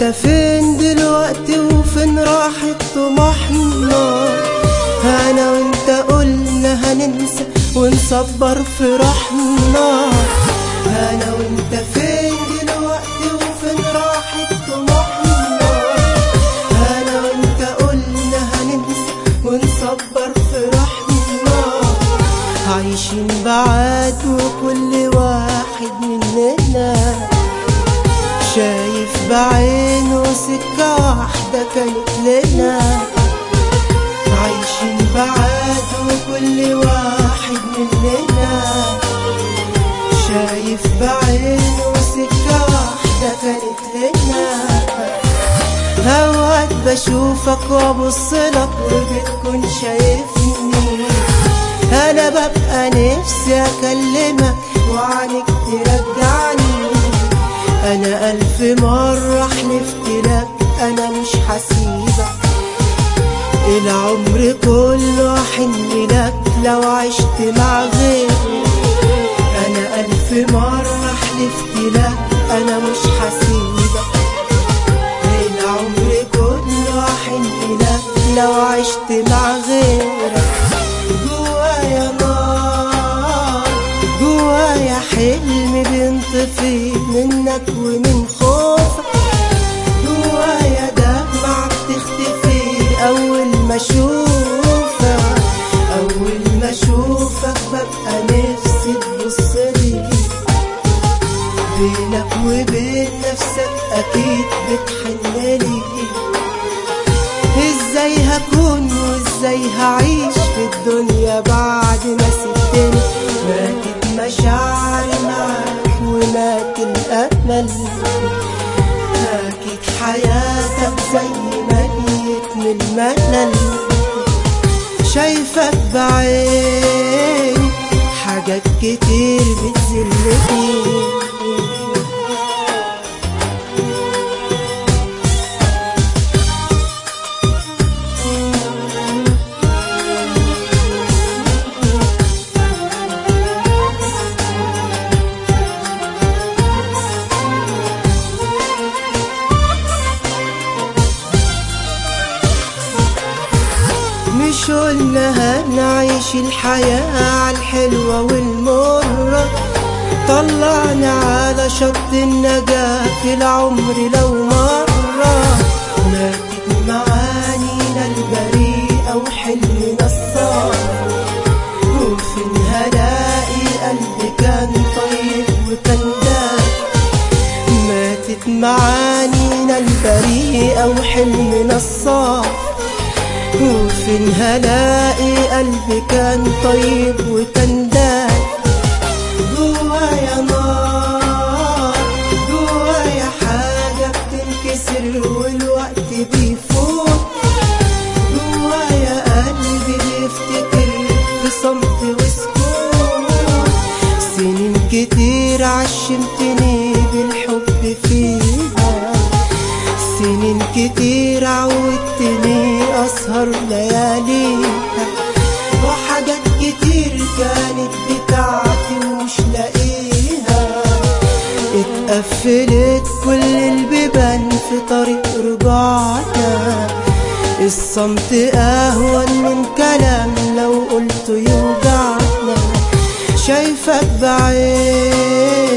فين دلوقتي وفين راحت طموحنا انا وانت قلنا هننسى ونصبر في روحنا انا وانت فين دلوقتي وفين راحت طموحنا انا وانت قلنا هننسى ونصبر في روحنا عايشين بعاد وكل واحد مننا شايف بعينه سكة واحدة كانت لنا عايشين بعاد وكل واحد مننا شايف بعينه سكة واحدة كانت لنا اوقات بشوفك وابصلك وبتكون شايفني انا ببقى نفسي اكلمك وعنك ترجعني انا الف مرة حلفت لك انا مش هسيبك العمر كله حن لك لو عشت مع غيري انا الف مرة حلفت لك انا مش هسيبك العمر كله حن لك لو عشت مع غيرك جوايا نار جوايا حلم بينطفي منك ومن خوفك جوايا دمعة بتختفي أول ما أشوفك أول ما أشوفك ببقى نفسي تبصلي بينك وبين نفسك أكيد بتحنلي ازاي هكون وازاي هعيش في الدنيا بعد ما سبتني ماتت مشاعري معاك ومات الامل اكيد حياتك زي ما جيت من الملل شايفك بعيني حاجات كتير بتذلني مش قلنا هنعيش الحياة عالحلوة والمرة طلعنا على شط النجاة في العمر لو مرة ماتت معانينا البريئة وحلمنا الصار وفين هلاقي قلبي كان طيب وكان دافي ماتت معانينا البريئة وحلمنا الصافي وفين هلاقي قلبي كان طيب وكان دافي جوايا نار جوايا حاجة بتنكسر والوقت بيفوت جوايا قلبي بيفتكر في صمت وسكوت سنين كتير عشمتني بالحب فيها سنين كتير عودتني أسهر لياليها وحاجات كتير كانت بتاعتي ومش لاقيها اتقفلت كل البيبان في طريق رجوعنا الصمت أهون من كلام لو قلت يوجعنا شايفك بعيد